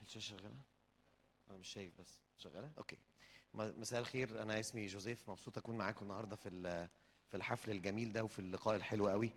الشاشة شغالة؟ أنا مش شايف بس شغالة؟ أوكي م- مساء الخير أنا اسمي جوزيف مبسوط أكون معاكم النهاردة في ال- في الحفل الجميل ده وفي اللقاء الحلو قوي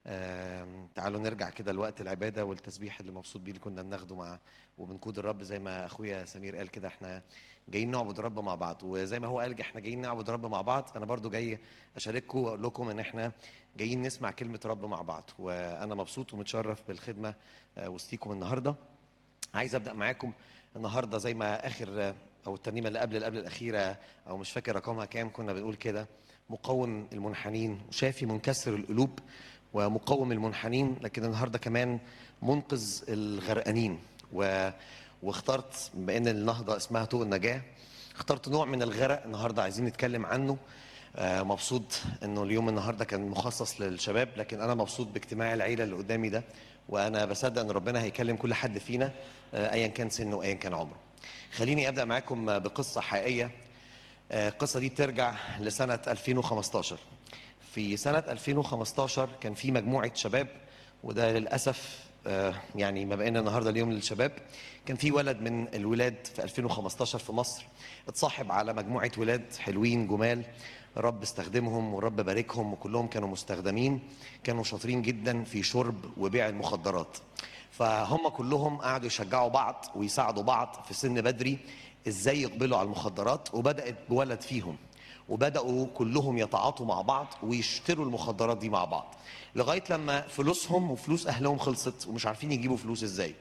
آم، تعالوا نرجع كده لوقت العبادة والتسبيح اللي مبسوط بيه اللي كنا بناخده مع وبنقود الرب زي ما أخويا سمير قال كده احنا جايين نعبد الرب مع بعض وزي ما هو قال احنا جايين نعبد الرب مع بعض أنا برضو جاي أشارككم وأقول لكم إن احنا جايين نسمع كلمة رب مع بعض وأنا مبسوط ومتشرف بالخدمة آه، وسطيكم النهارده عايز ابدا معاكم النهارده زي ما اخر او الترنيمه اللي قبل اللي قبل الاخيره او مش فاكر رقمها كام كنا بنقول كده مقوم المنحنين وشافي منكسر القلوب ومقوم المنحنين لكن النهارده كمان منقذ الغرقانين و... واخترت بما ان النهضه اسمها طوق النجاه اخترت نوع من الغرق النهارده عايزين نتكلم عنه آه، مبسوط انه اليوم النهارده كان مخصص للشباب لكن انا مبسوط باجتماع العيله اللي قدامي ده وانا بصدق ان ربنا هيكلم كل حد فينا آه، ايا كان سنه وايا كان عمره. خليني ابدا معاكم آه، بقصه حقيقيه آه، القصه دي ترجع لسنه 2015 في سنه 2015 كان في مجموعه شباب وده للاسف آه، يعني ما بقينا النهارده اليوم للشباب كان في ولد من الولاد في 2015 في مصر اتصاحب على مجموعه ولاد حلوين جمال الرب استخدمهم والرب باركهم وكلهم كانوا مستخدمين كانوا شاطرين جدا في شرب وبيع المخدرات فهم كلهم قعدوا يشجعوا بعض ويساعدوا بعض في سن بدري ازاي يقبلوا على المخدرات وبدات بولد فيهم وبداوا كلهم يتعاطوا مع بعض ويشتروا المخدرات دي مع بعض لغايه لما فلوسهم وفلوس اهلهم خلصت ومش عارفين يجيبوا فلوس ازاي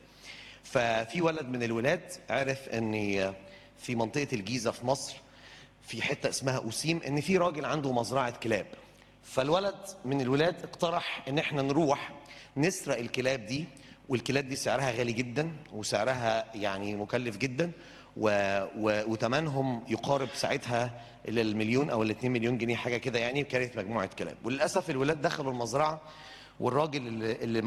ففي ولد من الولاد عرف ان في منطقه الجيزه في مصر في حته اسمها اسيم ان في راجل عنده مزرعه كلاب فالولد من الولاد اقترح ان احنا نروح نسرق الكلاب دي والكلاب دي سعرها غالي جدا وسعرها يعني مكلف جدا و... و... وتمنهم يقارب ساعتها الى المليون او الاتنين مليون جنيه حاجه كده يعني كانت مجموعه كلاب وللاسف الولاد دخلوا المزرعه والراجل اللي, اللي